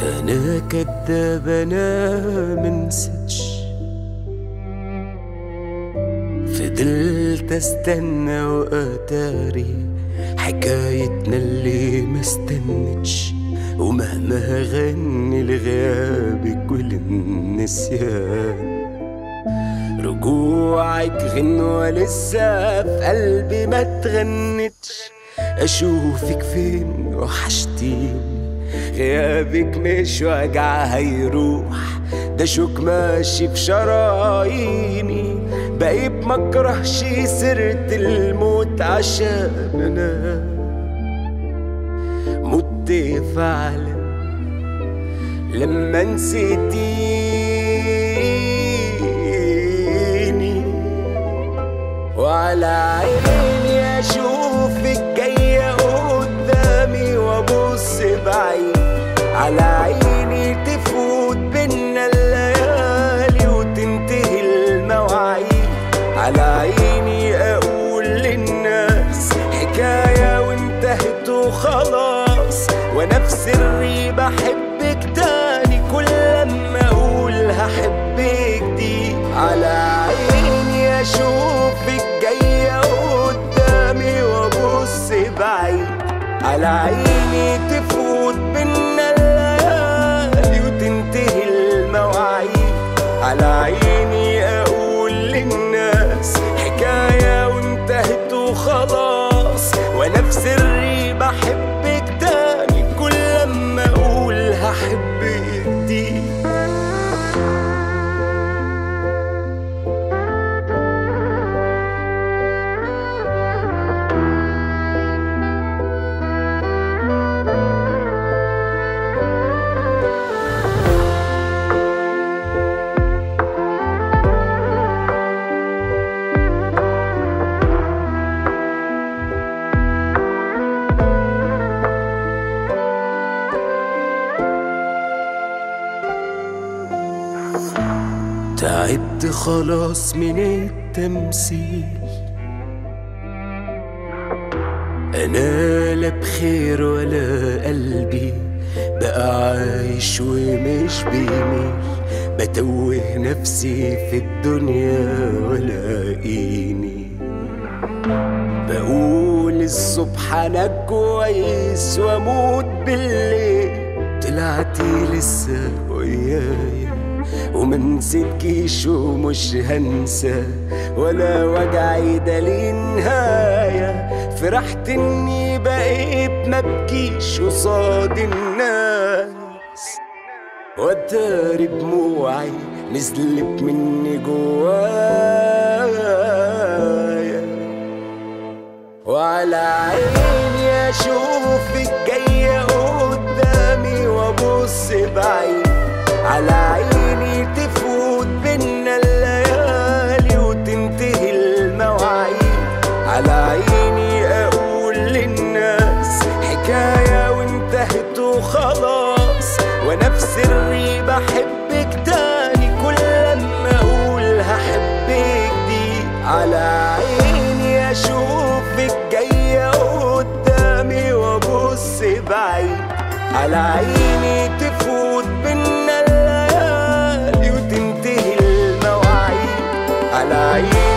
انا كداب انا منسدش فضلت استنى واتاري حكايتنا اللي ما استنتش ومهما غني لغيابك وللنسيان رجوعك غنوة لسه في قلبي ما تغنتش اشوفك فين وحشتيني غيابك مش وجع هيروح ده شوك ماشي في شراييني بقيت مكرهش سيرة الموت عشان انا مت فعلا لما نسيتيني وعلى عيني اشوفك جاية قدامي وابص بعيد على عيني تفوت بينا الليالي وتنتهي المواعيد على عيني اقول للناس حكاية وانتهت وخلاص وانا في سري بحبك تاني كل لما اقول هحبك دي على عيني اشوفك جاية قدامي وابص بعيد على عيني تفوت بينا الليالي وتنتهي المواعيد على عيني اقول للناس حكاية وانتهت وخلاص وانا في سري بحبك تاني كل لما اقول هحبك دي تعبت خلاص من التمثيل انا لا بخير ولا قلبي بقى عايش ومش بيميل بتوه نفسي في الدنيا ولاقيني بقول الصبح انا كويس واموت بالليل طلعتي لسه ويايا وما نسيتكيش ومش هنسى ولا وجعي ده ليه نهاية فرحت اني بقيت مبكيش قصاد الناس واتاري دموعي نزلت مني جوايا وعلى عيني اشوفك جاية قدامي وابص بعيد على عيني تفوت بينا الليالي وتنتهي المواعيد على عيني اقول للناس حكاية وانتهت وخلاص وانا في سري بحبك تاني كل لما اقول هحبك دي على عيني اشوفك جاية قدامي وابص بعيد على عيني تفوت بينا الليالي وتنتهي المواعيد على عيني